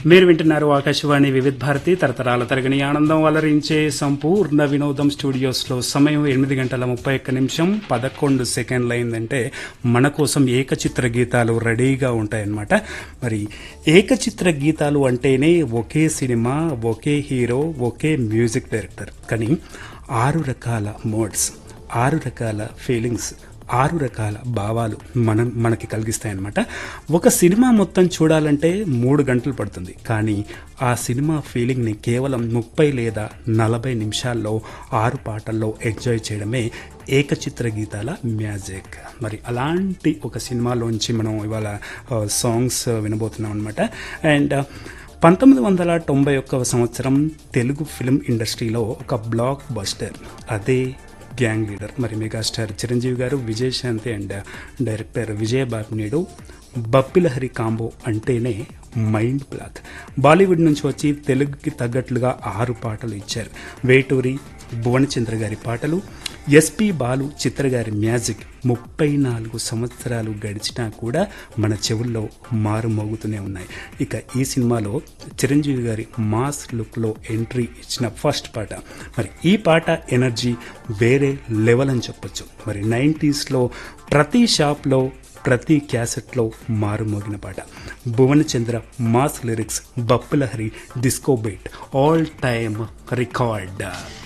మీరు వింటున్నారు ఆకాశవాణి వివిధ భారతి తరతరాల తరగని ఆనందం అలరించే సంపూర్ణ వినోదం స్టూడియోస్ లో సమయం ఎనిమిది గంటల ముప్పై ఒక్క నిమిషం పదకొండు సెకండ్లు అయిందంటే మన కోసం ఏకచిత్ర గీతాలు రెడీగా ఉంటాయన్నమాట మరి ఏకచిత్ర గీతాలు అంటేనే ఒకే సినిమా ఒకే హీరో ఒకే మ్యూజిక్ డైరెక్టర్ కానీ ఆరు రకాల మోడ్స్ ఆరు రకాల ఫీలింగ్స్ ఆరు రకాల భావాలు మనం మనకి కలిగిస్తాయన్నమాట ఒక సినిమా మొత్తం చూడాలంటే మూడు గంటలు పడుతుంది కానీ ఆ సినిమా ఫీలింగ్ని కేవలం ముప్పై లేదా నలభై నిమిషాల్లో ఆరు పాటల్లో ఎంజాయ్ చేయడమే ఏకచిత్ర గీతాల మ్యాజిక్ మరి అలాంటి ఒక సినిమాలోంచి మనం ఇవాళ ఆ, సాంగ్స్ వినబోతున్నాం అనమాట అండ్ పంతొమ్మిది వందల తొంభై ఒక్క సంవత్సరం తెలుగు ఫిల్మ్ ఇండస్ట్రీలో ఒక బ్లాక్ బస్టర్ అదే గ్యాంగ్ లీడర్ మరి మెగాస్టార్ చిరంజీవి గారు విజయశాంతి అండ్ డైరెక్టర్ విజయబాబునేడు బప్పిలహరి కాంబో అంటేనే మైండ్ బ్లాక్ బాలీవుడ్ నుంచి వచ్చి తెలుగుకి తగ్గట్లుగా ఆరు పాటలు ఇచ్చారు వేటూరి భువనచంద్ర గారి పాటలు ఎస్పి బాలు చిత్ర గారి మ్యాజిక్ ముప్పై నాలుగు సంవత్సరాలు గడిచినా కూడా మన చెవుల్లో మారు మోగుతూనే ఉన్నాయి ఇక ఈ సినిమాలో చిరంజీవి గారి మాస్ లుక్లో ఎంట్రీ ఇచ్చిన ఫస్ట్ పాట మరి ఈ పాట ఎనర్జీ వేరే లెవెల్ అని చెప్పొచ్చు మరి నైంటీస్లో ప్రతి షాప్లో ప్రతి క్యాసెట్లో మారుమోగిన పాట Bhuvanachandra mass lyrics Bappi Lahiri disco beat all time record